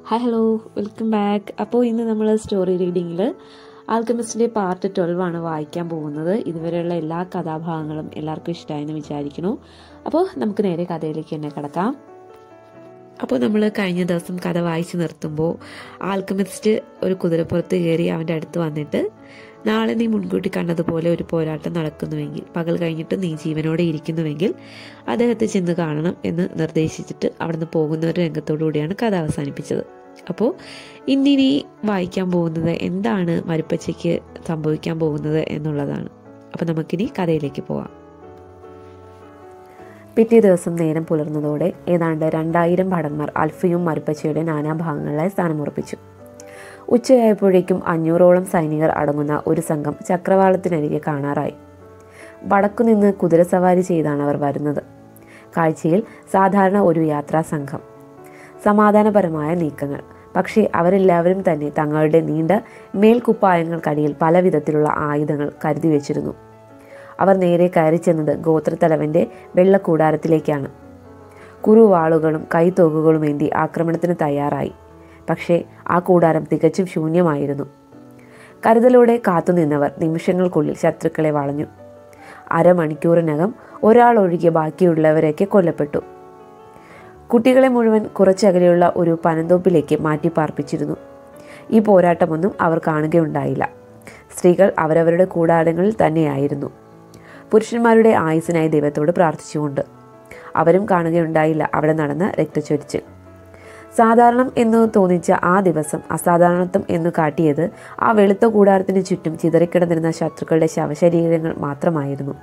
hi hello welcome back അപ്പോൾ ഇന്ന് നമ്മൾ സ്റ്റോറി റീഡിങ്ങിൽ ആൽക്കമിസ്റ്റിൻ്റെ പാർട്ട് ട്വൽവ് ആണ് വായിക്കാൻ പോകുന്നത് ഇതുവരെയുള്ള എല്ലാ കഥാഭാഗങ്ങളും എല്ലാവർക്കും ഇഷ്ടമായെന്ന് വിചാരിക്കുന്നു അപ്പോൾ നമുക്ക് നേരെ കഥയിലേക്ക് തന്നെ കിടക്കാം അപ്പോൾ നമ്മൾ കഴിഞ്ഞ ദിവസം കഥ വായിച്ചു നിർത്തുമ്പോൾ ആൽക്കമിസ്റ്റ് ഒരു കുതിരപ്പുറത്ത് കയറി അവൻ്റെ അടുത്ത് വന്നിട്ട് നാളെ നീ മുൻകൂട്ടി കണ്ടതുപോലെ ഒരു പോരാട്ടം നടക്കുന്നുവെങ്കിൽ പകൽ കഴിഞ്ഞിട്ട് നീ ജീവനോടെ ഇരിക്കുന്നുവെങ്കിൽ അദ്ദേഹത്തെ ചെന്ന് കാണണം എന്ന് നിർദ്ദേശിച്ചിട്ട് അവിടുന്ന് പോകുന്ന ഒരു രംഗത്തോടുകൂടിയാണ് കഥ അവസാനിപ്പിച്ചത് അപ്പോൾ ഇന്നിനി വായിക്കാൻ പോകുന്നത് എന്താണ് മരുപ്പച്ചയ്ക്ക് സംഭവിക്കാൻ പോകുന്നത് എന്നുള്ളതാണ് അപ്പോൾ നമുക്കിനി കഥയിലേക്ക് പോവാം പിറ്റേ ദിവസം നേരം പുലർന്നതോടെ ഏതാണ്ട് രണ്ടായിരം ഭടന്മാർ അൽഫയും മരുപ്പച്ചയുടെ നാനാഭാഗങ്ങളിലായി സ്ഥാനമുറപ്പിച്ചു ഉച്ചയായപ്പോഴേക്കും അഞ്ഞൂറോളം സൈനികർ അടങ്ങുന്ന ഒരു സംഘം ചക്രവാളത്തിനരികെ കാണാറായി വടക്കുനിന്ന് കുതിരസവാരി ചെയ്താണ് അവർ വരുന്നത് കാഴ്ചയിൽ സാധാരണ ഒരു യാത്രാ സംഘം സമാധാനപരമായ നീക്കങ്ങൾ പക്ഷേ അവരെല്ലാവരും തന്നെ തങ്ങളുടെ നീണ്ട മേൽക്കുപ്പായങ്ങൾക്കടിയിൽ പല വിധത്തിലുള്ള ആയുധങ്ങൾ കരുതി വെച്ചിരുന്നു അവർ നേരെ കയറി ചെന്നത് ഗോത്രത്തലവൻ്റെ വെള്ളക്കൂടാരത്തിലേക്കാണ് കുറുവാളുകളും കൈത്തോക്കുകളും ഏന്തി ആക്രമണത്തിന് തയ്യാറായി പക്ഷേ ആ കൂടാരം തികച്ചും ശൂന്യമായിരുന്നു കരുതലോടെ കാത്തുനിന്നവർ നിമിഷങ്ങൾക്കുള്ളിൽ ശത്രുക്കളെ വളഞ്ഞു അരമണിക്കൂറിനകം ഒരാൾ ഒഴികെ ബാക്കിയുള്ളവരൊക്കെ കൊല്ലപ്പെട്ടു കുട്ടികളെ മുഴുവൻ കുറച്ചകലെയുള്ള ഒരു പനന്തോപ്പിലേക്ക് മാറ്റി പാർപ്പിച്ചിരുന്നു ഈ പോരാട്ടമൊന്നും അവർ കാണുകയുണ്ടായില്ല സ്ത്രീകൾ അവരവരുടെ കൂടാരങ്ങളിൽ തന്നെയായിരുന്നു പുരുഷന്മാരുടെ ആയുസിനായി ദൈവത്തോട് പ്രാർത്ഥിച്ചുകൊണ്ട് അവരും കാണുകയുണ്ടായില്ല അവിടെ നടന്ന രക്തച്ചൊരിച്ചിൽ സാധാരണം എന്ന് തോന്നിച്ച ആ ദിവസം അസാധാരണത്വം എന്ന് കാട്ടിയത് ആ വെളുത്ത കൂടാരത്തിന് ചുറ്റും ചിതറിക്കിടന്നിരുന്ന ശത്രുക്കളുടെ ശവശരീരങ്ങൾ മാത്രമായിരുന്നു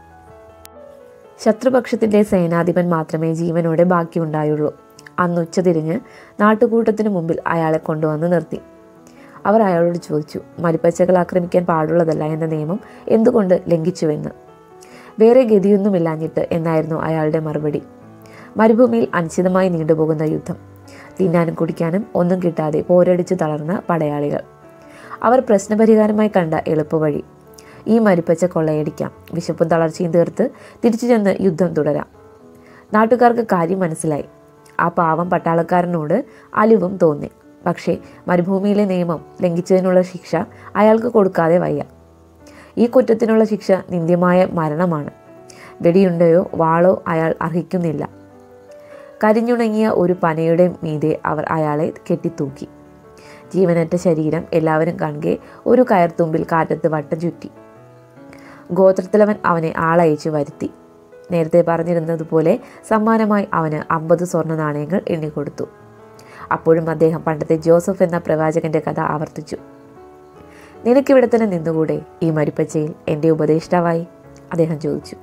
ശത്രുപക്ഷത്തിന്റെ സേനാധിപൻ മാത്രമേ ജീവനോടെ ബാക്കിയുണ്ടായുള്ളൂ അന്ന് ഉച്ചതിരിഞ്ഞ് നാട്ടുകൂട്ടത്തിനു മുമ്പിൽ അയാളെ കൊണ്ടുവന്ന് നിർത്തി അവർ അയാളോട് ചോദിച്ചു മരിപ്പച്ചകൾ ആക്രമിക്കാൻ പാടുള്ളതല്ല എന്ന നിയമം എന്തുകൊണ്ട് ലംഘിച്ചുവെന്ന് വേറെ ഗതിയൊന്നുമില്ലാഞ്ഞിട്ട് എന്നായിരുന്നു അയാളുടെ മറുപടി മരുഭൂമിയിൽ അനിശ്ചിതമായി നീണ്ടുപോകുന്ന യുദ്ധം തിന്നാനും കുടിക്കാനും ഒന്നും കിട്ടാതെ പോരടിച്ചു തളർന്ന പടയാളികൾ അവർ പ്രശ്നപരിഹാരമായി കണ്ട എളുപ്പവഴി ഈ മരിപ്പച്ച കൊള്ളയടിക്കാം വിശപ്പും തളർച്ചയും തീർത്ത് തിരിച്ചു ചെന്ന് യുദ്ധം തുടരാം നാട്ടുകാർക്ക് കാര്യം മനസ്സിലായി ആ പാവം പട്ടാളക്കാരനോട് അലിവും തോന്നി പക്ഷേ മരുഭൂമിയിലെ നിയമം ലംഘിച്ചതിനുള്ള ശിക്ഷ അയാൾക്ക് കൊടുക്കാതെ വയ്യ ഈ കുറ്റത്തിനുള്ള ശിക്ഷ നിന്ദ്യമായ മരണമാണ് വെടിയുണ്ടയോ വാളോ അയാൾ അർഹിക്കുന്നില്ല കരിഞ്ഞുണങ്ങിയ ഒരു പനയുടെ മീതെ അവർ അയാളെ കെട്ടിത്തൂക്കി ജീവനറ്റ ശരീരം എല്ലാവരും കാണുകെ ഒരു കയർത്തുമ്പിൽ കാറ്റത്ത് വട്ടം ചുറ്റി ഗോത്രത്തിലവൻ അവനെ ആളയച്ചു വരുത്തി നേരത്തെ പറഞ്ഞിരുന്നതുപോലെ സമ്മാനമായി അവന് അമ്പത് സ്വർണ്ണ നാണയങ്ങൾ എണ്ണിക്കൊടുത്തു അപ്പോഴും അദ്ദേഹം പണ്ടത്തെ ജോസഫ് എന്ന പ്രവാചകന്റെ കഥ ആവർത്തിച്ചു നിനക്കിവിടെ തന്നെ നിന്നുകൂടെ ഈ മരുപ്പച്ചയിൽ എൻ്റെ ഉപദേഷ്ടാവായി അദ്ദേഹം ചോദിച്ചു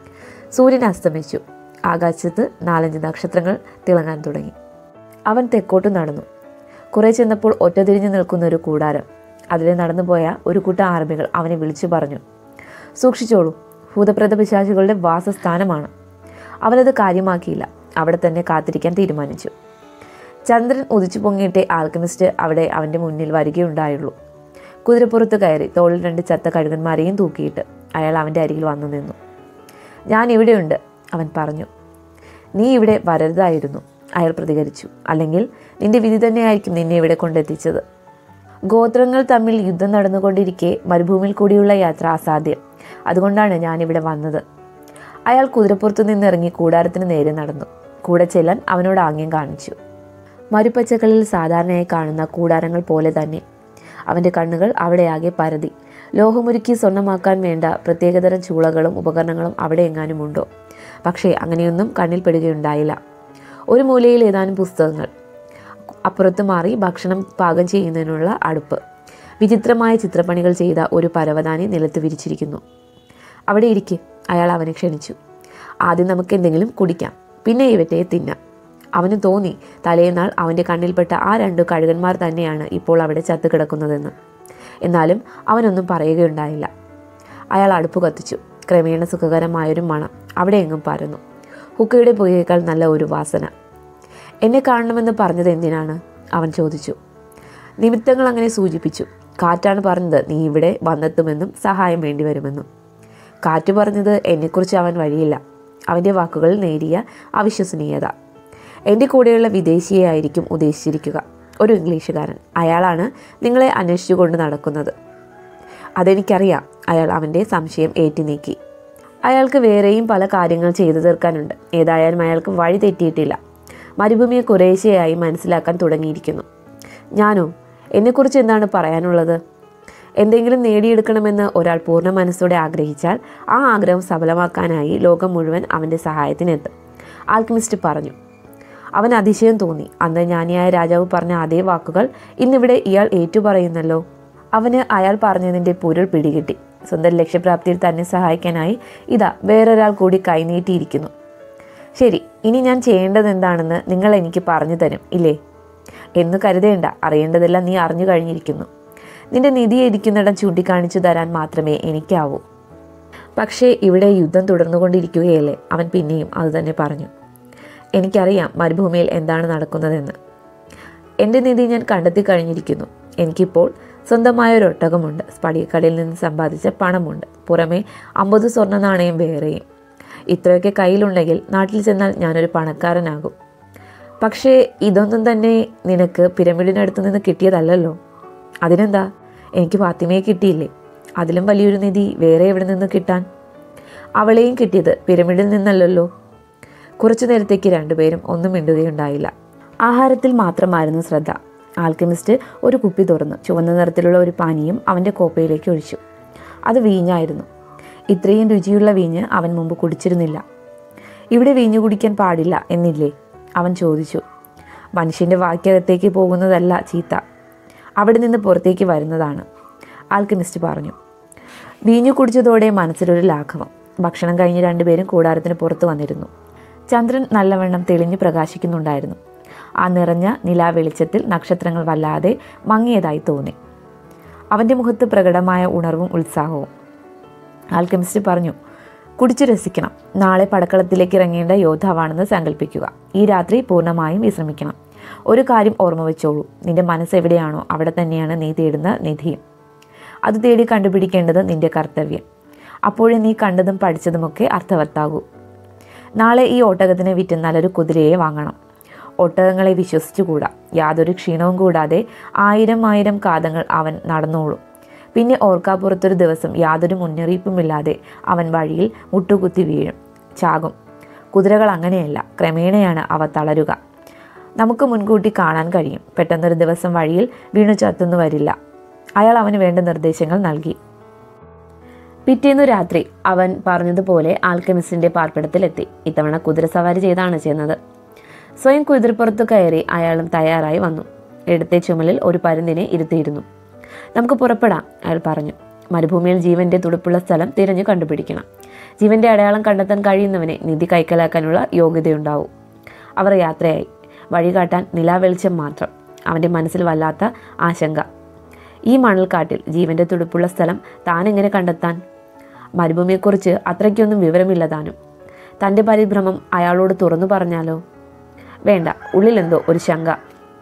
സൂര്യൻ അസ്തമിച്ചു ആകാശത്ത് നാലഞ്ച് നക്ഷത്രങ്ങൾ തിളങ്ങാൻ തുടങ്ങി അവൻ തെക്കോട്ട് നടന്നു കുറെ ചെന്നപ്പോൾ ഒറ്റതിരിഞ്ഞു നിൽക്കുന്ന ഒരു കൂടാരം അതിലെ നടന്നുപോയ ഒരു കൂട്ടം ആർമികൾ അവനെ വിളിച്ചു പറഞ്ഞു സൂക്ഷിച്ചോളൂ ഭൂതപ്രേത പിശാചുകളുടെ വാസസ്ഥാനമാണ് അവനത് കാര്യമാക്കിയില്ല അവിടെ തന്നെ കാത്തിരിക്കാൻ തീരുമാനിച്ചു ചന്ദ്രൻ ഉദിച്ചു പൊങ്ങിയിട്ടേ ആൽക്കമിസ്റ്റ് അവിടെ അവൻ്റെ മുന്നിൽ വരികയുണ്ടായുള്ളൂ കുതിരപ്പുറത്ത് കയറി തോളിൽ രണ്ട് ചത്ത കഴുകന്മാരെയും തൂക്കിയിട്ട് അയാൾ അവൻ്റെ അരികിൽ വന്നു നിന്നു ഞാൻ ഇവിടെയുണ്ട് അവൻ പറഞ്ഞു നീ ഇവിടെ വരരുതായിരുന്നു അയാൾ പ്രതികരിച്ചു അല്ലെങ്കിൽ നിന്റെ വിധി തന്നെയായിരിക്കും നിന്നെ ഇവിടെ കൊണ്ടെത്തിച്ചത് ഗോത്രങ്ങൾ തമ്മിൽ യുദ്ധം നടന്നുകൊണ്ടിരിക്കെ മരുഭൂമിയിൽ കൂടിയുള്ള യാത്ര അസാധ്യം അതുകൊണ്ടാണ് ഞാനിവിടെ വന്നത് അയാൾ കുതിരപ്പുറത്തു നിന്നിറങ്ങി കൂടാരത്തിന് നേരെ നടന്നു കൂടെ ചെല്ലാൻ അവനോട് ആംഗ്യം കാണിച്ചു മരുപ്പച്ചകളിൽ സാധാരണയായി കാണുന്ന കൂടാരങ്ങൾ പോലെ തന്നെ അവൻ്റെ കണ്ണുകൾ അവിടെയാകെ പരതി ലോഹമുരുക്കി സ്വർണ്ണമാക്കാൻ വേണ്ട പ്രത്യേകതരം ചൂളകളും ഉപകരണങ്ങളും അവിടെ എങ്ങാനുമുണ്ടോ പക്ഷേ അങ്ങനെയൊന്നും കണ്ണിൽ പെടുകയുണ്ടായില്ല ഒരു മൂലയിൽ ഏതാനും പുസ്തകങ്ങൾ അപ്പുറത്ത് മാറി ഭക്ഷണം പാകം ചെയ്യുന്നതിനുള്ള അടുപ്പ് വിചിത്രമായ ചിത്രപ്പണികൾ ചെയ്ത ഒരു പരവതാനി നിലത്ത് വിരിച്ചിരിക്കുന്നു അവിടെ ഇരിക്കെ അയാൾ അവനെ ക്ഷണിച്ചു ആദ്യം നമുക്ക് എന്തെങ്കിലും കുടിക്കാം പിന്നെ ഇവറ്റയെ തിന്നാം അവന് തോന്നി തലേനാൾ അവൻ്റെ കണ്ണിൽപ്പെട്ട ആ രണ്ടു കഴുകന്മാർ തന്നെയാണ് ഇപ്പോൾ അവിടെ ചത്തു കിടക്കുന്നതെന്ന് എന്നാലും അവനൊന്നും പറയുകയുണ്ടായില്ല അയാൾ അടുപ്പ് കത്തിച്ചു ക്രമേണ സുഖകരമായൊരു മണം അവിടെ എങ്ങും പരന്നു ഹുക്കയുടെ പുകയേക്കാൾ നല്ല ഒരു വാസന എന്നെ കാണണമെന്ന് പറഞ്ഞത് എന്തിനാണ് അവൻ ചോദിച്ചു നിമിത്തങ്ങൾ അങ്ങനെ സൂചിപ്പിച്ചു കാറ്റാണ് പറഞ്ഞത് നീ ഇവിടെ വന്നെത്തുമെന്നും സഹായം വേണ്ടിവരുമെന്നും കാറ്റ് പറഞ്ഞത് എന്നെക്കുറിച്ച് അവൻ വഴിയില്ല അവൻ്റെ വാക്കുകളിൽ നേരിയ അവിശ്വസനീയത എൻ്റെ കൂടെയുള്ള വിദേശിയെ ആയിരിക്കും ഉദ്ദേശിച്ചിരിക്കുക ഒരു ഇംഗ്ലീഷുകാരൻ അയാളാണ് നിങ്ങളെ അന്വേഷിച്ചു കൊണ്ട് നടക്കുന്നത് അതെനിക്കറിയാം അയാൾ അവൻ്റെ സംശയം ഏറ്റി നീക്കി അയാൾക്ക് വേറെയും പല കാര്യങ്ങൾ ചെയ്തു തീർക്കാനുണ്ട് ഏതായാലും അയാൾക്ക് വഴി തെറ്റിയിട്ടില്ല മരുഭൂമിയെ കുറേശ്ശെയായി മനസ്സിലാക്കാൻ തുടങ്ങിയിരിക്കുന്നു ഞാനോ എന്നെക്കുറിച്ച് എന്താണ് പറയാനുള്ളത് എന്തെങ്കിലും നേടിയെടുക്കണമെന്ന് ഒരാൾ പൂർണ്ണ മനസ്സോടെ ആഗ്രഹിച്ചാൽ ആ ആഗ്രഹം സഫലമാക്കാനായി ലോകം മുഴുവൻ അവൻ്റെ സഹായത്തിനെത്തും ആൽക്കമിസ്റ്റ് പറഞ്ഞു അവൻ അതിശയം തോന്നി അന്ന് ജ്ഞാനിയായ രാജാവ് പറഞ്ഞ അതേ വാക്കുകൾ ഇന്നിവിടെ ഇയാൾ ഏറ്റുപറയുന്നല്ലോ അവന് അയാൾ പറഞ്ഞതിൻ്റെ പൊരുൾ പിടികിട്ടി സ്വന്തം ലക്ഷ്യപ്രാപ്തിയിൽ തന്നെ സഹായിക്കാനായി ഇതാ വേറൊരാൾ കൂടി കൈനീട്ടിയിരിക്കുന്നു ശരി ഇനി ഞാൻ ചെയ്യേണ്ടത് എന്താണെന്ന് നിങ്ങൾ എനിക്ക് പറഞ്ഞു തരും ഇല്ലേ എന്ന് കരുതേണ്ട അറിയേണ്ടതെല്ലാം നീ അറിഞ്ഞു കഴിഞ്ഞിരിക്കുന്നു നിന്റെ നിധി ഇരിക്കുന്നിടം ചൂണ്ടിക്കാണിച്ചു തരാൻ മാത്രമേ എനിക്കാവൂ പക്ഷേ ഇവിടെ യുദ്ധം തുടർന്നുകൊണ്ടിരിക്കുകയല്ലേ അവൻ പിന്നെയും അതുതന്നെ പറഞ്ഞു എനിക്കറിയാം മരുഭൂമിയിൽ എന്താണ് നടക്കുന്നതെന്ന് എൻ്റെ നിധി ഞാൻ കണ്ടെത്തി കഴിഞ്ഞിരിക്കുന്നു എനിക്കിപ്പോൾ സ്വന്തമായ ഒരു ഒട്ടകമുണ്ട് സ്പടികക്കടയിൽ നിന്ന് സമ്പാദിച്ച പണമുണ്ട് പുറമെ അമ്പത് സ്വർണ്ണ നാണയം വേറെയും ഇത്രയൊക്കെ കയ്യിലുണ്ടെങ്കിൽ നാട്ടിൽ ചെന്നാൽ ഞാനൊരു പണക്കാരനാകും പക്ഷേ ഇതൊന്നും തന്നെ നിനക്ക് പിരമിഡിനടുത്ത് നിന്ന് കിട്ടിയതല്ലല്ലോ അതിനെന്താ എനിക്ക് ഫാത്തിമയെ കിട്ടിയില്ലേ അതിലും വലിയൊരു നിധി വേറെ എവിടെ നിന്ന് കിട്ടാൻ അവളെയും കിട്ടിയത് പിരമിഡിൽ നിന്നല്ലല്ലോ കുറച്ചു നേരത്തേക്ക് രണ്ടുപേരും ഒന്നും മിണ്ടുകയുണ്ടായില്ല ആഹാരത്തിൽ മാത്രമായിരുന്നു ശ്രദ്ധ ആൽക്കമിസ്റ്റ് ഒരു കുപ്പി തുറന്നു ചുവന്ന നിറത്തിലുള്ള ഒരു പാനീയം അവൻ്റെ കോപ്പയിലേക്ക് ഒഴിച്ചു അത് വീഞ്ഞായിരുന്നു ഇത്രയും രുചിയുള്ള വീഞ്ഞ് അവൻ മുമ്പ് കുടിച്ചിരുന്നില്ല ഇവിടെ വീഞ്ഞു കുടിക്കാൻ പാടില്ല എന്നില്ലേ അവൻ ചോദിച്ചു മനുഷ്യൻ്റെ വാക്യകത്തേക്ക് പോകുന്നതല്ല ചീത്ത അവിടെ നിന്ന് പുറത്തേക്ക് വരുന്നതാണ് ആൽക്കമിസ്റ്റ് പറഞ്ഞു വീഞ്ഞു കുടിച്ചതോടെ മനസ്സിലൊരു ലാഘവം ഭക്ഷണം കഴിഞ്ഞ് രണ്ടുപേരും കൂടാരത്തിന് പുറത്തു വന്നിരുന്നു ചന്ദ്രൻ നല്ലവണ്ണം തെളിഞ്ഞു പ്രകാശിക്കുന്നുണ്ടായിരുന്നു ആ നിറഞ്ഞ നിലാവെളിച്ചത്തിൽ നക്ഷത്രങ്ങൾ വല്ലാതെ മങ്ങിയതായി തോന്നി അവൻ്റെ മുഖത്ത് പ്രകടമായ ഉണർവും ഉത്സാഹവും ആൽക്കമിസ്റ്റ് പറഞ്ഞു കുടിച്ചു രസിക്കണം നാളെ പടക്കളത്തിലേക്ക് ഇറങ്ങേണ്ട യോദ്ധാവാണെന്ന് സങ്കല്പിക്കുക ഈ രാത്രി പൂർണ്ണമായും വിശ്രമിക്കണം ഒരു കാര്യം ഓർമ്മ വെച്ചോളൂ നിന്റെ മനസ്സ് എവിടെയാണോ അവിടെ തന്നെയാണ് നീ തേടുന്ന നിധിയും അത് തേടി കണ്ടുപിടിക്കേണ്ടത് നിന്റെ കർത്തവ്യം അപ്പോഴേ നീ കണ്ടതും പഠിച്ചതുമൊക്കെ അർത്ഥവത്താകൂ നാളെ ഈ ഒട്ടകത്തിനെ വിറ്റ് നല്ലൊരു കുതിരയെ വാങ്ങണം ഒട്ടകങ്ങളെ വിശ്വസിച്ചുകൂടാ യാതൊരു ക്ഷീണവും കൂടാതെ ആയിരം ആയിരം കാതങ്ങൾ അവൻ നടന്നോളും പിന്നെ ഓർക്കാപ്പുറത്തൊരു ദിവസം യാതൊരു മുന്നറിയിപ്പുമില്ലാതെ അവൻ വഴിയിൽ മുട്ടുകുത്തി വീഴും ചാകും കുതിരകൾ അങ്ങനെയല്ല ക്രമേണയാണ് അവ തളരുക നമുക്ക് മുൻകൂട്ടി കാണാൻ കഴിയും പെട്ടെന്നൊരു ദിവസം വഴിയിൽ വീണു ചത്തുന്നു വരില്ല അയാൾ അവന് വേണ്ട നിർദ്ദേശങ്ങൾ നൽകി പിറ്റേന്നു രാത്രി അവൻ പറഞ്ഞതുപോലെ ആൽക്കമിസ്റ്റിന്റെ പാർപ്പിടത്തിലെത്തി ഇത്തവണ കുതിരസവാരി ചെയ്താണ് ചെയ്യുന്നത് സ്വയം കുതിരപ്പുറത്ത് കയറി അയാളും തയ്യാറായി വന്നു ഇടത്തെ ചുമലിൽ ഒരു പരുന്തിനെ ഇരുത്തിയിരുന്നു നമുക്ക് പുറപ്പെടാം അയാൾ പറഞ്ഞു മരുഭൂമിയിൽ ജീവന്റെ തുടുപ്പുള്ള സ്ഥലം തിരഞ്ഞു കണ്ടുപിടിക്കണം ജീവന്റെ അടയാളം കണ്ടെത്താൻ കഴിയുന്നവനെ നിധി കൈക്കലാക്കാനുള്ള യോഗ്യതയുണ്ടാവും അവർ യാത്രയായി വഴി കാട്ടാൻ നിലാവെളിച്ചം മാത്രം അവൻ്റെ മനസ്സിൽ വല്ലാത്ത ആശങ്ക ഈ മണൽക്കാട്ടിൽ ജീവന്റെ തുടുപ്പുള്ള സ്ഥലം താൻ എങ്ങനെ കണ്ടെത്താൻ മരുഭൂമിയെക്കുറിച്ച് അത്രയ്ക്കൊന്നും വിവരമില്ല താനും തൻ്റെ പരിഭ്രമം അയാളോട് തുറന്നു പറഞ്ഞാലോ വേണ്ട ഉള്ളിലെന്തോ ഒരു ശങ്ക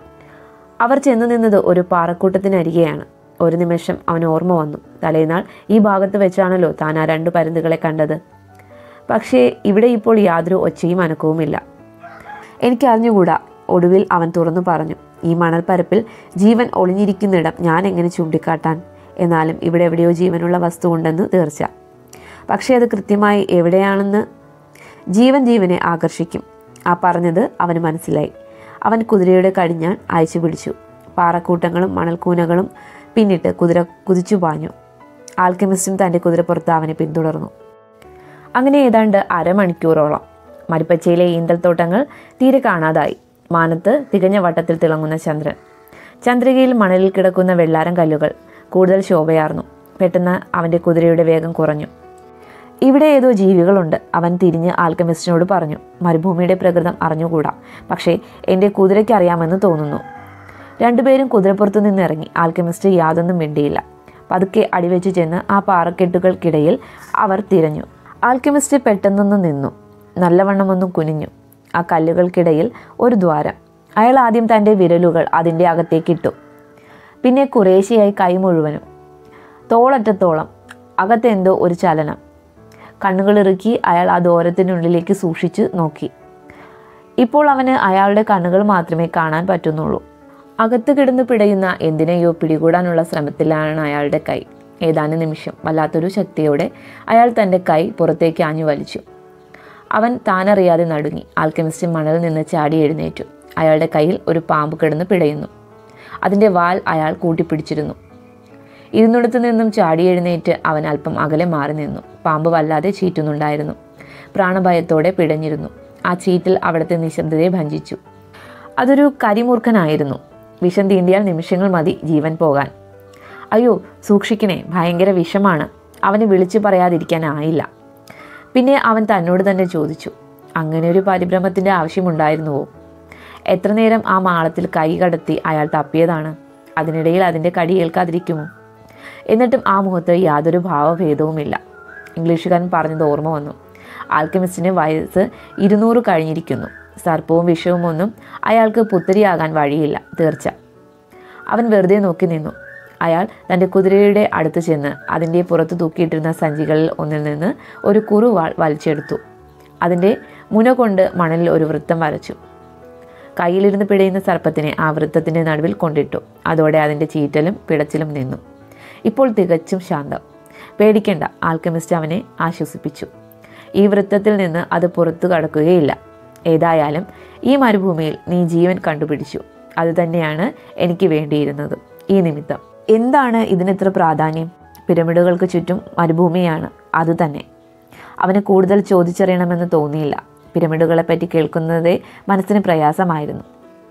അവർ ചെന്നു നിന്നത് ഒരു പാറക്കൂട്ടത്തിനരികെയാണ് ഒരു നിമിഷം അവന് ഓർമ്മ വന്നു തലേനാൾ ഈ ഭാഗത്ത് വെച്ചാണല്ലോ താൻ ആ രണ്ട് പരുന്തുകളെ കണ്ടത് പക്ഷേ ഇവിടെ ഇപ്പോൾ യാതൊരു ഒച്ചയും അനക്കവുമില്ല എനിക്ക് അറിഞ്ഞുകൂടാ ഒടുവിൽ അവൻ തുറന്നു പറഞ്ഞു ഈ മണൽപ്പരപ്പിൽ ജീവൻ ഒളിഞ്ഞിരിക്കുന്നിടം ഞാൻ എങ്ങനെ ചൂണ്ടിക്കാട്ടാൻ എന്നാലും ഇവിടെ എവിടെയോ ജീവനുള്ള വസ്തു ഉണ്ടെന്ന് തീർച്ച പക്ഷേ അത് കൃത്യമായി എവിടെയാണെന്ന് ജീവൻ ജീവനെ ആകർഷിക്കും ആ പറഞ്ഞത് അവന് മനസ്സിലായി അവൻ കുതിരയുടെ കടിഞ്ഞാൻ അയച്ചു പിടിച്ചു പാറക്കൂട്ടങ്ങളും മണൽക്കൂനകളും പിന്നിട്ട് കുതിര കുതിച്ചു പാഞ്ഞു ആൽക്കമിസ്റ്റും തൻ്റെ കുതിരപ്പുറത്ത് അവനെ പിന്തുടർന്നു അങ്ങനെ ഏതാണ്ട് അരമണിക്കൂറോളം മരുപ്പച്ചയിലെ ഈന്തൽത്തോട്ടങ്ങൾ തീരെ കാണാതായി മാനത്ത് തികഞ്ഞ വട്ടത്തിൽ തിളങ്ങുന്ന ചന്ദ്രൻ ചന്ദ്രികയിൽ മണലിൽ കിടക്കുന്ന വെള്ളാരം കല്ലുകൾ കൂടുതൽ ശോഭയാർന്നു പെട്ടെന്ന് അവൻ്റെ കുതിരയുടെ വേഗം കുറഞ്ഞു ഇവിടെ ഏതോ ജീവികളുണ്ട് അവൻ തിരിഞ്ഞ് ആൽക്കമിസ്റ്റിനോട് പറഞ്ഞു മരുഭൂമിയുടെ പ്രകൃതം അറിഞ്ഞുകൂടാ പക്ഷേ എൻ്റെ കുതിരയ്ക്ക് അറിയാമെന്ന് തോന്നുന്നു രണ്ടുപേരും കുതിരപ്പുറത്തു നിന്ന് ഇറങ്ങി ആൽക്കമിസ്റ്റ് യാതൊന്നും മിണ്ടിയില്ല പതുക്കെ അടിവെച്ചു ചെന്ന് ആ പാറക്കെട്ടുകൾക്കിടയിൽ അവർ തിരഞ്ഞു ആൽക്കമിസ്റ്റ് പെട്ടെന്നൊന്ന് നിന്നു നല്ലവണ്ണമൊന്നും കുനിഞ്ഞു ആ കല്ലുകൾക്കിടയിൽ ഒരു ദ്വാരം അയാൾ ആദ്യം തൻ്റെ വിരലുകൾ അതിൻ്റെ അകത്തേക്കിട്ടു പിന്നെ കുറേശ്ശെയായി കൈ മുഴുവനും തോളറ്റത്തോളം അകത്തെന്തോ ഒരു ചലനം കണ്ണുകളിറുക്കി അയാൾ ആ ദൂരത്തിനുള്ളിലേക്ക് സൂക്ഷിച്ചു നോക്കി ഇപ്പോൾ അവന് അയാളുടെ കണ്ണുകൾ മാത്രമേ കാണാൻ പറ്റുന്നുള്ളൂ അകത്ത് കിടന്ന് പിടയുന്ന എന്തിനെയോ പിടികൂടാനുള്ള ശ്രമത്തിലാണ് അയാളുടെ കൈ ഏതാനും നിമിഷം വല്ലാത്തൊരു ശക്തിയോടെ അയാൾ തൻ്റെ കൈ പുറത്തേക്ക് ആഞ്ഞു വലിച്ചു അവൻ താനറിയാതെ നടുങ്ങി ആൽക്കെമിസ്റ്റ് മണലിൽ നിന്ന് ചാടി എഴുന്നേറ്റു അയാളുടെ കയ്യിൽ ഒരു പാമ്പ് കിടന്ന് പിടയുന്നു അതിൻ്റെ വാൽ അയാൾ കൂട്ടിപ്പിടിച്ചിരുന്നു ഇരുന്നിടത്തു നിന്നും ചാടി എഴുന്നേറ്റ് അവൻ അല്പം അകലെ മാറി നിന്നു പാമ്പ് വല്ലാതെ ചീറ്റുന്നുണ്ടായിരുന്നു പ്രാണഭയത്തോടെ പിടഞ്ഞിരുന്നു ആ ചീറ്റിൽ അവിടുത്തെ നിശബ്ദതയെ ഭഞ്ചിച്ചു അതൊരു കരിമൂർഖനായിരുന്നു വിഷം തീണ്ടിയാൽ നിമിഷങ്ങൾ മതി ജീവൻ പോകാൻ അയ്യോ സൂക്ഷിക്കണേ ഭയങ്കര വിഷമാണ് അവന് വിളിച്ചു പറയാതിരിക്കാനായില്ല പിന്നെ അവൻ തന്നോട് തന്നെ ചോദിച്ചു അങ്ങനെ ഒരു പരിഭ്രമത്തിൻ്റെ ആവശ്യമുണ്ടായിരുന്നുവോ എത്ര നേരം ആ മാളത്തിൽ കൈ കടത്തി അയാൾ തപ്പിയതാണ് അതിനിടയിൽ അതിൻ്റെ കടി ഏൽക്കാതിരിക്കുമോ എന്നിട്ടും ആ മുഖത്ത് യാതൊരു ഭാവഭേദവുമില്ല ഇംഗ്ലീഷുകാരൻ പറഞ്ഞത് ഓർമ്മ വന്നു ആൽക്കമിസ്റ്റിന് വയസ്സ് ഇരുന്നൂറ് കഴിഞ്ഞിരിക്കുന്നു സർപ്പവും വിഷവും ഒന്നും അയാൾക്ക് പുത്തരിയാകാൻ വഴിയില്ല തീർച്ച അവൻ വെറുതെ നോക്കി നിന്നു അയാൾ തൻ്റെ കുതിരയുടെ അടുത്ത് ചെന്ന് അതിൻ്റെ പുറത്ത് തൂക്കിയിട്ടിരുന്ന സഞ്ചികളിൽ ഒന്നിൽ നിന്ന് ഒരു കുറുവാൾ വലിച്ചെടുത്തു അതിൻ്റെ മുന കൊണ്ട് മണലിൽ ഒരു വൃത്തം വരച്ചു കയ്യിലിരുന്ന് പിടയുന്ന സർപ്പത്തിനെ ആ വൃത്തത്തിൻ്റെ നടുവിൽ കൊണ്ടിട്ടു അതോടെ അതിൻ്റെ ചീറ്റലും പിടച്ചിലും നിന്നു ഇപ്പോൾ തികച്ചും ശാന്തം പേടിക്കേണ്ട ആൽക്കമിസ്റ്റ് അവനെ ആശ്വസിപ്പിച്ചു ഈ വൃത്തത്തിൽ നിന്ന് അത് പുറത്തു കടക്കുകയില്ല ഏതായാലും ഈ മരുഭൂമിയിൽ നീ ജീവൻ കണ്ടുപിടിച്ചു അതുതന്നെയാണ് എനിക്ക് വേണ്ടിയിരുന്നത് ഈ നിമിത്തം എന്താണ് ഇതിനിത്ര പ്രാധാന്യം പിരമിഡുകൾക്ക് ചുറ്റും മരുഭൂമിയാണ് അതുതന്നെ അവന് കൂടുതൽ ചോദിച്ചറിയണമെന്ന് തോന്നിയില്ല പിരമിഡുകളെപ്പറ്റി കേൾക്കുന്നതേ മനസ്സിന് പ്രയാസമായിരുന്നു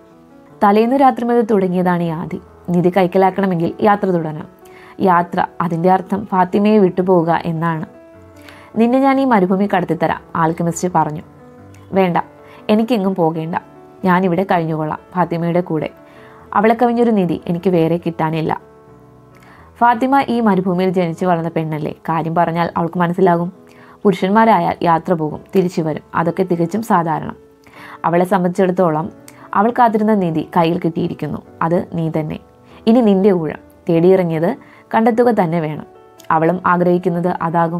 തലേന്ന് രാത്രി മുതൽ തുടങ്ങിയതാണ് ഈ ആദി നിധി കൈക്കലാക്കണമെങ്കിൽ യാത്ര തുടരണം യാത്ര അതിൻ്റെ അർത്ഥം ഫാത്തിമയെ വിട്ടുപോവുക എന്നാണ് നിന്നെ ഞാൻ ഈ മരുഭൂമി കടത്തിത്തരാം ആൽക്കമിസ്റ്റ് പറഞ്ഞു വേണ്ട എനിക്കെങ്ങും പോകേണ്ട ഞാനിവിടെ കഴിഞ്ഞുകൊള്ളാം ഫാത്തിമയുടെ കൂടെ അവളെ കവിഞ്ഞൊരു നിധി എനിക്ക് വേറെ കിട്ടാനില്ല ഫാത്തിമ ഈ മരുഭൂമിയിൽ ജനിച്ചു വളർന്ന പെണ്ണല്ലേ കാര്യം പറഞ്ഞാൽ അവൾക്ക് മനസ്സിലാകും പുരുഷന്മാരായാൽ യാത്ര പോകും തിരിച്ചു വരും അതൊക്കെ തികച്ചും സാധാരണം അവളെ സംബന്ധിച്ചിടത്തോളം അവൾ കാത്തിരുന്ന നിധി കയ്യിൽ കിട്ടിയിരിക്കുന്നു അത് നീ തന്നെ ഇനി നിന്റെ ഊഴം തേടിയിറങ്ങിയത് കണ്ടെത്തുക തന്നെ വേണം അവളും ആഗ്രഹിക്കുന്നത് അതാകും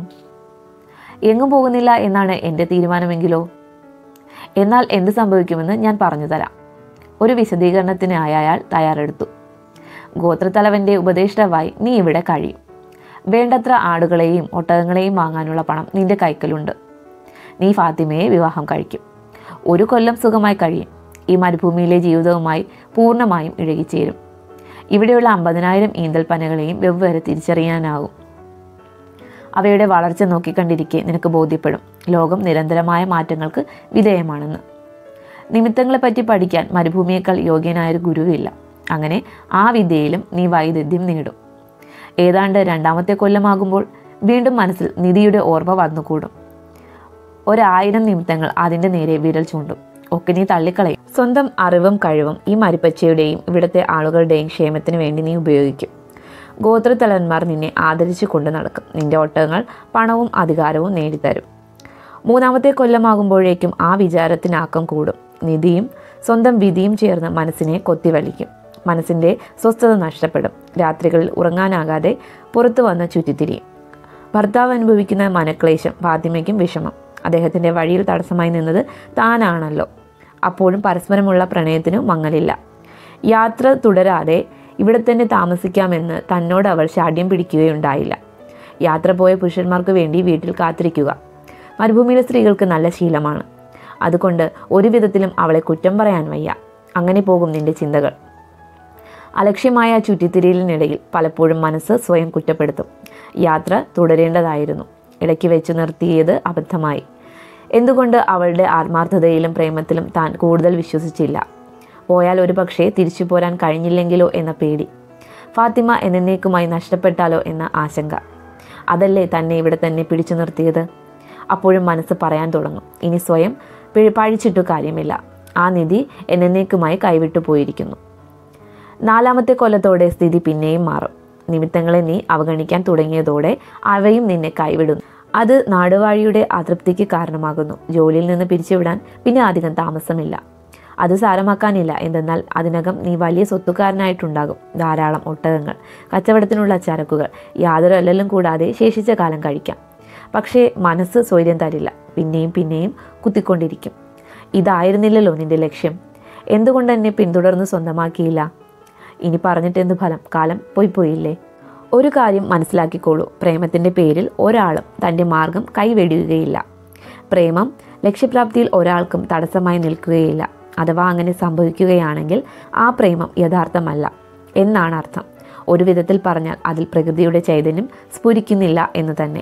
എങ്ങും പോകുന്നില്ല എന്നാണ് എൻ്റെ തീരുമാനമെങ്കിലോ എന്നാൽ എന്ത് സംഭവിക്കുമെന്ന് ഞാൻ പറഞ്ഞു തരാം ഒരു വിശദീകരണത്തിന് അയാൾ തയ്യാറെടുത്തു ഗോത്രത്തലവൻ്റെ ഉപദേഷ്ടാവായി നീ ഇവിടെ കഴിയും വേണ്ടത്ര ആടുകളെയും ഒട്ടകങ്ങളെയും വാങ്ങാനുള്ള പണം നിന്റെ കൈക്കലുണ്ട് നീ ഫാത്തിമയെ വിവാഹം കഴിക്കും ഒരു കൊല്ലം സുഖമായി കഴിയും ഈ മരുഭൂമിയിലെ ജീവിതവുമായി പൂർണ്ണമായും ഇഴകിച്ചേരും ഇവിടെയുള്ള അമ്പതിനായിരം ഈന്തൽപ്പനകളെയും വെവ്വേറെ തിരിച്ചറിയാനാകും അവയുടെ വളർച്ച നോക്കിക്കണ്ടിരിക്കെ നിനക്ക് ബോധ്യപ്പെടും ലോകം നിരന്തരമായ മാറ്റങ്ങൾക്ക് വിധേയമാണെന്ന് നിമിത്തങ്ങളെപ്പറ്റി പഠിക്കാൻ മരുഭൂമിയേക്കാൾ യോഗ്യനായൊരു ഗുരുവില്ല അങ്ങനെ ആ വിദ്യയിലും നീ വൈദഗ്ധ്യം നേടും ഏതാണ്ട് രണ്ടാമത്തെ കൊല്ലമാകുമ്പോൾ വീണ്ടും മനസ്സിൽ നിധിയുടെ ഓർമ്മ വന്നുകൂടും ഒരായിരം നിമിത്തങ്ങൾ അതിൻ്റെ നേരെ വിരൽ ചൂണ്ടും ഒക്കെ നീ തള്ളിക്കളയും സ്വന്തം അറിവും കഴിവും ഈ മരിപ്പച്ചയുടെയും ഇവിടുത്തെ ആളുകളുടെയും ക്ഷേമത്തിന് വേണ്ടി നീ ഉപയോഗിക്കും ഗോത്രത്തലവന്മാർ നിന്നെ ആദരിച്ചു കൊണ്ട് നടക്കും നിന്റെ ഒട്ടകങ്ങൾ പണവും അധികാരവും നേടിത്തരും മൂന്നാമത്തെ കൊല്ലമാകുമ്പോഴേക്കും ആ വിചാരത്തിനാക്കം കൂടും നിധിയും സ്വന്തം വിധിയും ചേർന്ന് മനസ്സിനെ കൊത്തിവലിക്കും മനസ്സിൻ്റെ സ്വസ്ഥത നഷ്ടപ്പെടും രാത്രികളിൽ ഉറങ്ങാനാകാതെ പുറത്തു വന്ന് ചുറ്റിത്തിരിയും ഭർത്താവ് അനുഭവിക്കുന്ന മനക്ലേശം ഫാത്തിമയ്ക്കും വിഷമം അദ്ദേഹത്തിൻ്റെ വഴിയിൽ തടസ്സമായി നിന്നത് താനാണല്ലോ അപ്പോഴും പരസ്പരമുള്ള പ്രണയത്തിനു മങ്ങലില്ല യാത്ര തുടരാതെ ഇവിടെ തന്നെ താമസിക്കാമെന്ന് തന്നോട് അവൾ ശാഠ്യം പിടിക്കുകയുണ്ടായില്ല യാത്ര പോയ പുരുഷന്മാർക്ക് വേണ്ടി വീട്ടിൽ കാത്തിരിക്കുക മരുഭൂമിയിലെ സ്ത്രീകൾക്ക് നല്ല ശീലമാണ് അതുകൊണ്ട് ഒരു വിധത്തിലും അവളെ കുറ്റം പറയാൻ വയ്യ അങ്ങനെ പോകും നിന്റെ ചിന്തകൾ അലക്ഷ്യമായ ചുറ്റിത്തിരിയലിനിടയിൽ പലപ്പോഴും മനസ്സ് സ്വയം കുറ്റപ്പെടുത്തും യാത്ര തുടരേണ്ടതായിരുന്നു ഇടയ്ക്ക് വെച്ച് നിർത്തിയത് അബദ്ധമായി എന്തുകൊണ്ട് അവളുടെ ആത്മാർത്ഥതയിലും പ്രേമത്തിലും താൻ കൂടുതൽ വിശ്വസിച്ചില്ല പോയാൽ ഒരു പക്ഷേ തിരിച്ചു പോരാൻ കഴിഞ്ഞില്ലെങ്കിലോ എന്ന പേടി ഫാത്തിമ എന്നേക്കുമായി നഷ്ടപ്പെട്ടാലോ എന്ന ആശങ്ക അതല്ലേ തന്നെ ഇവിടെ തന്നെ പിടിച്ചു നിർത്തിയത് അപ്പോഴും മനസ്സ് പറയാൻ തുടങ്ങും ഇനി സ്വയം പിഴ- പഴിച്ചിട്ടു കാര്യമില്ല ആ നിധി എന്നേക്കുമായി കൈവിട്ടു പോയിരിക്കുന്നു നാലാമത്തെ കൊല്ലത്തോടെ സ്ഥിതി പിന്നെയും മാറും നിമിത്തങ്ങളെ നീ അവഗണിക്കാൻ തുടങ്ങിയതോടെ അവയും നിന്നെ കൈവിടുന്നു അത് നാടുവാഴിയുടെ അതൃപ്തിക്ക് കാരണമാകുന്നു ജോലിയിൽ നിന്ന് പിരിച്ചുവിടാൻ പിന്നെ അധികം താമസമില്ല അത് സാരമാക്കാനില്ല എന്തെന്നാൽ അതിനകം നീ വലിയ സ്വത്തുകാരനായിട്ടുണ്ടാകും ധാരാളം ഒട്ടകങ്ങൾ കച്ചവടത്തിനുള്ള ചരക്കുകൾ യാതൊരു അല്ലലും കൂടാതെ ശേഷിച്ച കാലം കഴിക്കാം പക്ഷേ മനസ്സ് സ്വൈര്യം തരില്ല പിന്നെയും പിന്നെയും കുത്തിക്കൊണ്ടിരിക്കും ഇതായിരുന്നില്ലല്ലോ നിന്റെ ലക്ഷ്യം എന്തുകൊണ്ട് എന്നെ പിന്തുടർന്ന് സ്വന്തമാക്കിയില്ല ഇനി പറഞ്ഞിട്ട് എന്ത് ഫലം കാലം പോയി പോയില്ലേ ഒരു കാര്യം മനസ്സിലാക്കിക്കോളൂ പ്രേമത്തിൻ്റെ പേരിൽ ഒരാളും തൻ്റെ മാർഗം കൈവെടിയുകയില്ല പ്രേമം ലക്ഷ്യപ്രാപ്തിയിൽ ഒരാൾക്കും തടസ്സമായി നിൽക്കുകയില്ല അഥവാ അങ്ങനെ സംഭവിക്കുകയാണെങ്കിൽ ആ പ്രേമം യഥാർത്ഥമല്ല എന്നാണ് അർത്ഥം ഒരു വിധത്തിൽ പറഞ്ഞാൽ അതിൽ പ്രകൃതിയുടെ ചൈതന്യം സ്ഫുരിക്കുന്നില്ല എന്ന് തന്നെ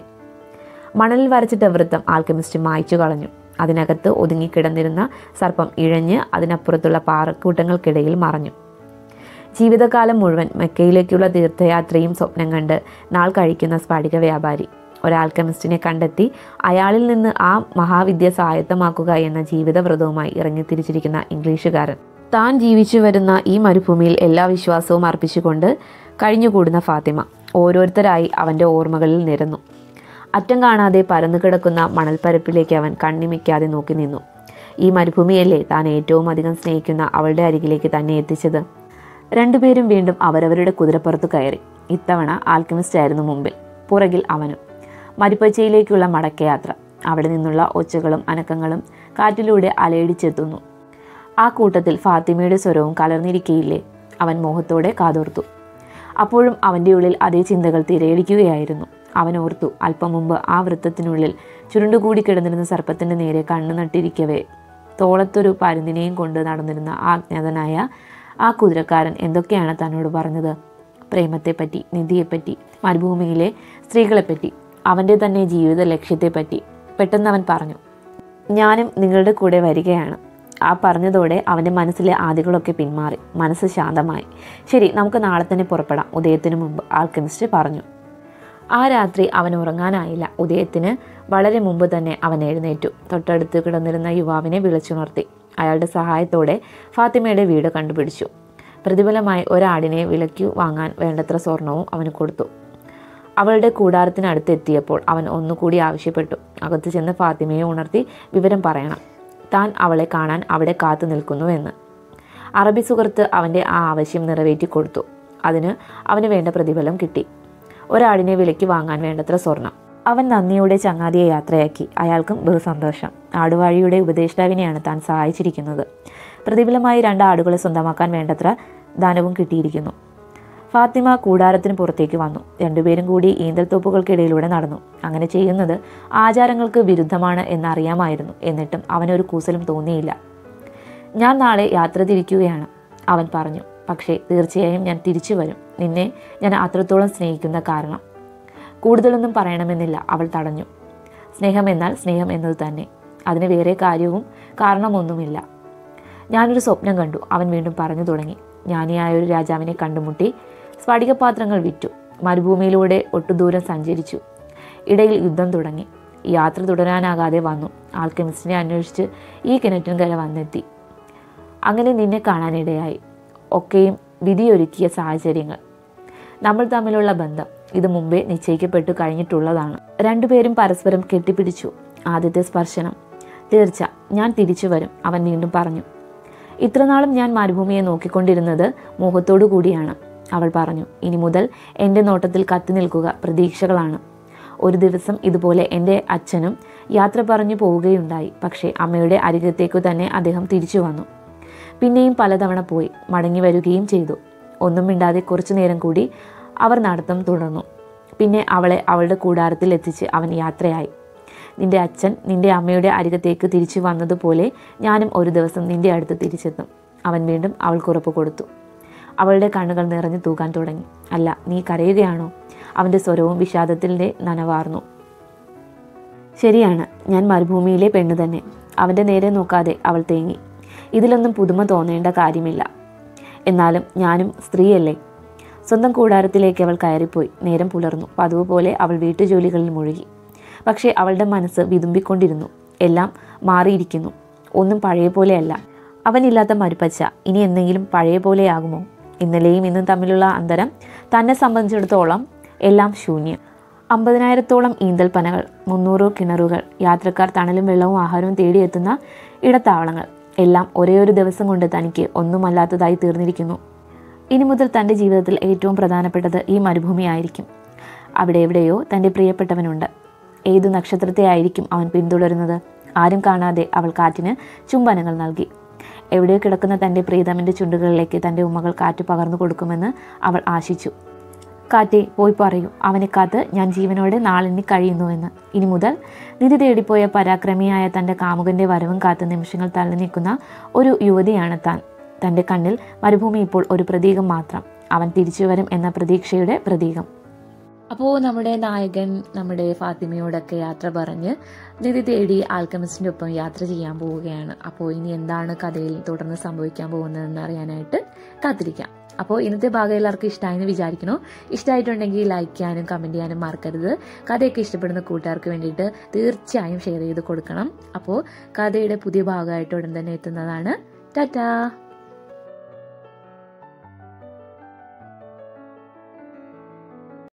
മണലിൽ വരച്ചിട്ട വൃത്തം ആൽക്കമിസ്റ്റ് മായ്ച്ചു കളഞ്ഞു അതിനകത്ത് ഒതുങ്ങിക്കിടന്നിരുന്ന സർപ്പം ഇഴഞ്ഞ് അതിനപ്പുറത്തുള്ള പാറക്കൂട്ടങ്ങൾക്കിടയിൽ മറഞ്ഞു ജീവിതകാലം മുഴുവൻ മെക്കയിലേക്കുള്ള തീർത്ഥയാത്രയും സ്വപ്നം കണ്ട് നാൾ കഴിക്കുന്ന സ്ഫടിക വ്യാപാരി ഒരാൽക്കമിസ്റ്റിനെ കണ്ടെത്തി അയാളിൽ നിന്ന് ആ മഹാവിദ്യ സ്വായത്തമാക്കുക എന്ന ജീവിതവ്രതവുമായി ഇറങ്ങിത്തിരിച്ചിരിക്കുന്ന ഇംഗ്ലീഷുകാരൻ താൻ ജീവിച്ചു വരുന്ന ഈ മരുഭൂമിയിൽ എല്ലാ വിശ്വാസവും അർപ്പിച്ചുകൊണ്ട് കഴിഞ്ഞുകൂടുന്ന ഫാത്തിമ ഓരോരുത്തരായി അവൻ്റെ ഓർമ്മകളിൽ നിരന്നു അറ്റം കാണാതെ പരന്നു കിടക്കുന്ന മണൽപ്പരപ്പിലേക്ക് അവൻ കണ്ണിമിക്കാതെ നോക്കി നിന്നു ഈ മരുഭൂമിയല്ലേ താൻ ഏറ്റവും അധികം സ്നേഹിക്കുന്ന അവളുടെ അരികിലേക്ക് തന്നെ എത്തിച്ചത് രണ്ടുപേരും വീണ്ടും അവരവരുടെ കുതിരപ്പുറത്ത് കയറി ഇത്തവണ ആൽക്കമിസ്റ്റ് ആയിരുന്നു മുമ്പിൽ പുറകിൽ അവനും മരിപ്പച്ചയിലേക്കുള്ള മടക്കയാത്ര അവിടെ നിന്നുള്ള ഒച്ചകളും അനക്കങ്ങളും കാറ്റിലൂടെ അലയടിച്ചെത്തുന്നു ആ കൂട്ടത്തിൽ ഫാത്തിമയുടെ സ്വരവും കലർന്നിരിക്കയില്ലേ അവൻ മോഹത്തോടെ കാതോർത്തു അപ്പോഴും അവൻ്റെ ഉള്ളിൽ അതേ ചിന്തകൾ തിരയടിക്കുകയായിരുന്നു അവൻ ഓർത്തു അല്പം മുമ്പ് ആ വൃത്തത്തിനുള്ളിൽ ചുരുണ്ടുകൂടി കിടന്നിരുന്ന സർപ്പത്തിൻ്റെ നേരെ കണ്ണു നട്ടിരിക്കവേ തോളത്തൊരു പരുന്തിനെയും കൊണ്ട് നടന്നിരുന്ന ആ അജ്ഞാതനായ ആ കുതിരക്കാരൻ എന്തൊക്കെയാണ് തന്നോട് പറഞ്ഞത് പ്രേമത്തെപ്പറ്റി നിധിയെപ്പറ്റി മരുഭൂമിയിലെ സ്ത്രീകളെപ്പറ്റി അവൻ്റെ തന്നെ ജീവിത ലക്ഷ്യത്തെപ്പറ്റി പെട്ടെന്ന് അവൻ പറഞ്ഞു ഞാനും നിങ്ങളുടെ കൂടെ വരികയാണ് ആ പറഞ്ഞതോടെ അവൻ്റെ മനസ്സിലെ ആദികളൊക്കെ പിന്മാറി മനസ്സ് ശാന്തമായി ശരി നമുക്ക് നാളെ തന്നെ പുറപ്പെടാം ഉദയത്തിനു മുമ്പ് ആൽക്കമിസ്റ്റ് പറഞ്ഞു ആ രാത്രി അവൻ ഉറങ്ങാനായില്ല ഉദയത്തിന് വളരെ മുമ്പ് തന്നെ അവൻ എഴുന്നേറ്റു തൊട്ടടുത്ത് കിടന്നിരുന്ന യുവാവിനെ വിളിച്ചുണർത്തി അയാളുടെ സഹായത്തോടെ ഫാത്തിമയുടെ വീട് കണ്ടുപിടിച്ചു പ്രതിഫലമായി ഒരാടിനെ വിലയ്ക്കു വാങ്ങാൻ വേണ്ടത്ര സ്വർണവും അവന് കൊടുത്തു അവളുടെ കൂടാരത്തിനടുത്ത് എത്തിയപ്പോൾ അവൻ ഒന്നുകൂടി ആവശ്യപ്പെട്ടു അകത്ത് ചെന്ന് ഫാത്തിമയെ ഉണർത്തി വിവരം പറയണം താൻ അവളെ കാണാൻ അവിടെ കാത്തു നിൽക്കുന്നുവെന്ന് അറബി സുഹൃത്ത് അവൻ്റെ ആ ആവശ്യം നിറവേറ്റി കൊടുത്തു അതിന് അവന് വേണ്ട പ്രതിഫലം കിട്ടി ഒരാടിനെ വിലയ്ക്ക് വാങ്ങാൻ വേണ്ടത്ര സ്വർണം അവൻ നന്ദിയോടെ ചങ്ങാതിയെ യാത്രയാക്കി അയാൾക്കും ബഹുസന്തോഷം ആടുവാഴിയുടെ ഉപദേഷ്ടാവിനെയാണ് താൻ സഹായിച്ചിരിക്കുന്നത് പ്രതിഫലമായി രണ്ട് ആടുകളെ സ്വന്തമാക്കാൻ വേണ്ടത്ര ധനവും കിട്ടിയിരിക്കുന്നു ഫാത്തിമ കൂടാരത്തിന് പുറത്തേക്ക് വന്നു രണ്ടുപേരും കൂടി ഈന്തൽത്തോപ്പുകൾക്കിടയിലൂടെ നടന്നു അങ്ങനെ ചെയ്യുന്നത് ആചാരങ്ങൾക്ക് വിരുദ്ധമാണ് എന്നറിയാമായിരുന്നു എന്നിട്ടും അവനൊരു കൂസലും തോന്നിയില്ല ഞാൻ നാളെ യാത്ര തിരിക്കുകയാണ് അവൻ പറഞ്ഞു പക്ഷേ തീർച്ചയായും ഞാൻ തിരിച്ചു വരും നിന്നെ ഞാൻ അത്രത്തോളം സ്നേഹിക്കുന്ന കാരണം കൂടുതലൊന്നും പറയണമെന്നില്ല അവൾ തടഞ്ഞു സ്നേഹം എന്നാൽ സ്നേഹം എന്നത് തന്നെ അതിന് വേറെ കാര്യവും കാരണമൊന്നുമില്ല ഞാനൊരു സ്വപ്നം കണ്ടു അവൻ വീണ്ടും പറഞ്ഞു തുടങ്ങി ജ്ഞാനിയായ ഒരു രാജാവിനെ കണ്ടുമുട്ടി സ്ഫടികപാത്രങ്ങൾ വിറ്റു മരുഭൂമിയിലൂടെ ഒട്ടുദൂരം സഞ്ചരിച്ചു ഇടയിൽ യുദ്ധം തുടങ്ങി യാത്ര തുടരാനാകാതെ വന്നു ആൽക്കമിസ്റ്റിനെ അന്വേഷിച്ച് ഈ കിണറ്റിൻകര വന്നെത്തി അങ്ങനെ നിന്നെ കാണാനിടയായി ഒക്കെയും വിധിയൊരുക്കിയ സാഹചര്യങ്ങൾ നമ്മൾ തമ്മിലുള്ള ബന്ധം ഇത് മുമ്പേ നിശ്ചയിക്കപ്പെട്ടു കഴിഞ്ഞിട്ടുള്ളതാണ് രണ്ടുപേരും പരസ്പരം കെട്ടിപ്പിടിച്ചു ആദ്യത്തെ സ്പർശനം തീർച്ച ഞാൻ തിരിച്ചു വരും അവൻ വീണ്ടും പറഞ്ഞു ഇത്രനാളും ഞാൻ മരുഭൂമിയെ നോക്കിക്കൊണ്ടിരുന്നത് മോഹത്തോടു കൂടിയാണ് അവൾ പറഞ്ഞു ഇനി മുതൽ എൻ്റെ നോട്ടത്തിൽ കത്തി നിൽക്കുക പ്രതീക്ഷകളാണ് ഒരു ദിവസം ഇതുപോലെ എൻ്റെ അച്ഛനും യാത്ര പറഞ്ഞു പോവുകയുണ്ടായി പക്ഷേ അമ്മയുടെ അരികത്തേക്കു തന്നെ അദ്ദേഹം തിരിച്ചു വന്നു പിന്നെയും പലതവണ പോയി മടങ്ങി വരികയും ചെയ്തു ഒന്നും മിണ്ടാതെ കുറച്ചു നേരം കൂടി അവർ നടത്തം തുടർന്നു പിന്നെ അവളെ അവളുടെ കൂടാരത്തിൽ എത്തിച്ച് അവൻ യാത്രയായി നിന്റെ അച്ഛൻ നിന്റെ അമ്മയുടെ അരികത്തേക്ക് തിരിച്ചു വന്നതുപോലെ ഞാനും ഒരു ദിവസം നിന്റെ അടുത്ത് തിരിച്ചെത്തും അവൻ വീണ്ടും അവൾക്ക് ഉറപ്പ് കൊടുത്തു അവളുടെ കണ്ണുകൾ നിറഞ്ഞു തൂക്കാൻ തുടങ്ങി അല്ല നീ കരയുകയാണോ അവൻ്റെ സ്വരവും വിഷാദത്തിൻ്റെ നനവാർന്നു ശരിയാണ് ഞാൻ മരുഭൂമിയിലെ പെണ്ണ് തന്നെ അവൻ്റെ നേരെ നോക്കാതെ അവൾ തേങ്ങി ഇതിലൊന്നും പുതുമ തോന്നേണ്ട കാര്യമില്ല എന്നാലും ഞാനും സ്ത്രീയല്ലേ സ്വന്തം കൂടാരത്തിലേക്ക് അവൾ കയറിപ്പോയി നേരം പുലർന്നു പതിവ് പോലെ അവൾ വീട്ടുജോലികളിൽ മുഴുകി പക്ഷേ അവളുടെ മനസ്സ് വിതുമ്പിക്കൊണ്ടിരുന്നു എല്ലാം മാറിയിരിക്കുന്നു ഒന്നും പഴയ പോലെയല്ല അവനില്ലാത്ത മരുപ്പച്ച ഇനി എന്തെങ്കിലും പഴയ പോലെയാകുമോ ഇന്നലെയും ഇന്നും തമ്മിലുള്ള അന്തരം തന്നെ സംബന്ധിച്ചിടത്തോളം എല്ലാം ശൂന്യം അമ്പതിനായിരത്തോളം ഈന്തൽപ്പനകൾ മുന്നൂറ് കിണറുകൾ യാത്രക്കാർ തണലും വെള്ളവും ആഹാരവും തേടിയെത്തുന്ന ഇടത്താവളങ്ങൾ എല്ലാം ഒരേ ഒരു ദിവസം കൊണ്ട് തനിക്ക് ഒന്നുമല്ലാത്തതായി തീർന്നിരിക്കുന്നു ഇനി മുതൽ തൻ്റെ ജീവിതത്തിൽ ഏറ്റവും പ്രധാനപ്പെട്ടത് ഈ മരുഭൂമിയായിരിക്കും അവിടെ എവിടെയോ തൻ്റെ പ്രിയപ്പെട്ടവനുണ്ട് ഏതു നക്ഷത്രത്തെ ആയിരിക്കും അവൻ പിന്തുടരുന്നത് ആരും കാണാതെ അവൾ കാറ്റിന് ചുംബനങ്ങൾ നൽകി എവിടെയോ കിടക്കുന്ന തൻ്റെ പ്രീതമിൻ്റെ ചുണ്ടുകളിലേക്ക് തൻ്റെ ഉമ്മകൾ കാറ്റ് പകർന്നു കൊടുക്കുമെന്ന് അവൾ ആശിച്ചു കാറ്റെ പോയി പറയൂ അവനെ കാത്ത് ഞാൻ ജീവനോടെ നാളിനി കഴിയുന്നുവെന്ന് ഇനി മുതൽ നിധി തേടിപ്പോയ പരാക്രമിയായ തൻ്റെ കാമുകൻ്റെ വരവും കാത്ത് നിമിഷങ്ങൾ തള്ളി നിൽക്കുന്ന ഒരു യുവതിയാണ് താൻ തൻ്റെ കണ്ണിൽ മരുഭൂമി ഇപ്പോൾ ഒരു പ്രതീകം മാത്രം അവൻ തിരിച്ചു വരും എന്ന പ്രതീക്ഷയുടെ പ്രതീകം അപ്പോൾ നമ്മുടെ നായകൻ നമ്മുടെ ഫാത്തിമയോടൊക്കെ യാത്ര പറഞ്ഞ് നിധി തേടി ആൽക്കമിസ്റ്റിൻ്റെ ഒപ്പം യാത്ര ചെയ്യാൻ പോവുകയാണ് അപ്പോൾ ഇനി എന്താണ് കഥയിൽ തുടർന്ന് സംഭവിക്കാൻ പോകുന്നതെന്ന് അറിയാനായിട്ട് കാത്തിരിക്കാം അപ്പോൾ ഇന്നത്തെ ഭാഗം എല്ലാവർക്കും ഇഷ്ടമായെന്ന് വിചാരിക്കണോ ഇഷ്ടമായിട്ടുണ്ടെങ്കിൽ ലൈക്ക് ചെയ്യാനും കമൻറ്റ് ചെയ്യാനും മറക്കരുത് കഥയൊക്കെ ഇഷ്ടപ്പെടുന്ന കൂട്ടുകാർക്ക് വേണ്ടിയിട്ട് തീർച്ചയായും ഷെയർ ചെയ്ത് കൊടുക്കണം അപ്പോൾ കഥയുടെ പുതിയ ഭാഗമായിട്ട് ഉടൻ തന്നെ എത്തുന്നതാണ് ടാറ്റാ